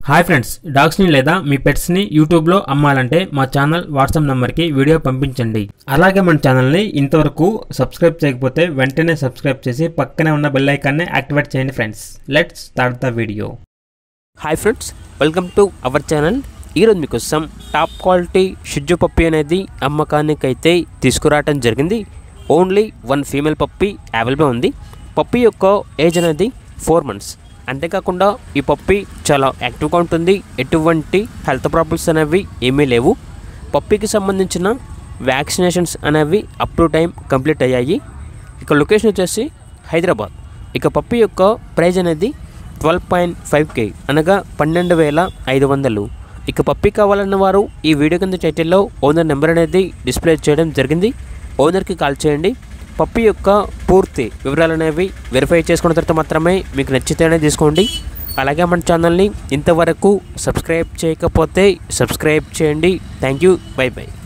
hi friends డాగ్స్ని లేదా మీ పెట్స్ని యూట్యూబ్లో అమ్మాలంటే మా ఛానల్ వాట్సాప్ నెంబర్కి వీడియో పంపించండి అలాగే మన ఛానల్ని ఇంతవరకు సబ్స్క్రైబ్ చేయకపోతే వెంటనే సబ్స్క్రైబ్ చేసి పక్కనే ఉన్న బెల్ ఐకాన్ని యాక్టివేట్ చేయండి friends let's start the video hi friends welcome to our channel ఈరోజు మీకోసం టాప్ క్వాలిటీ షిజ్జు పప్పి అనేది అమ్మకానికి అయితే తీసుకురావటం జరిగింది only one female puppy available ఉంది పప్పి యొక్క ఏజ్ అనేది ఫోర్ మంత్స్ అంతేకాకుండా ఈ పప్పి చాలా యాక్టివ్గా ఉంటుంది ఎటువంటి హెల్త్ ప్రాబ్లమ్స్ అనేవి ఏమీ లేవు పప్పికి సంబంధించిన వ్యాక్సినేషన్స్ అనేవి అప్ టు టైం కంప్లీట్ అయ్యాయి ఇక లొకేషన్ వచ్చేసి హైదరాబాద్ ఇక పప్పి యొక్క ప్రైజ్ అనేది ట్వెల్వ్ పాయింట్ ఫైవ్ కే అనగా పన్నెండు వేల ఐదు వందలు ఇక పప్పి కావాలన్న వారు ఈ వీడియో కింద టైటిల్లో ఓనర్ నెంబర్ అనేది డిస్ప్లే చేయడం జరిగింది ఓనర్కి కాల్ చేయండి పప్పి యొక్క పూర్తి వివరాలు అనేవి వెరిఫై చేసుకున్న తర్వాత మాత్రమే మీకు నచ్చితేనే తీసుకోండి అలాగే మన ఛానల్ని ఇంతవరకు సబ్స్క్రైబ్ చేయకపోతే సబ్స్క్రైబ్ చేయండి థ్యాంక్ యూ బై బై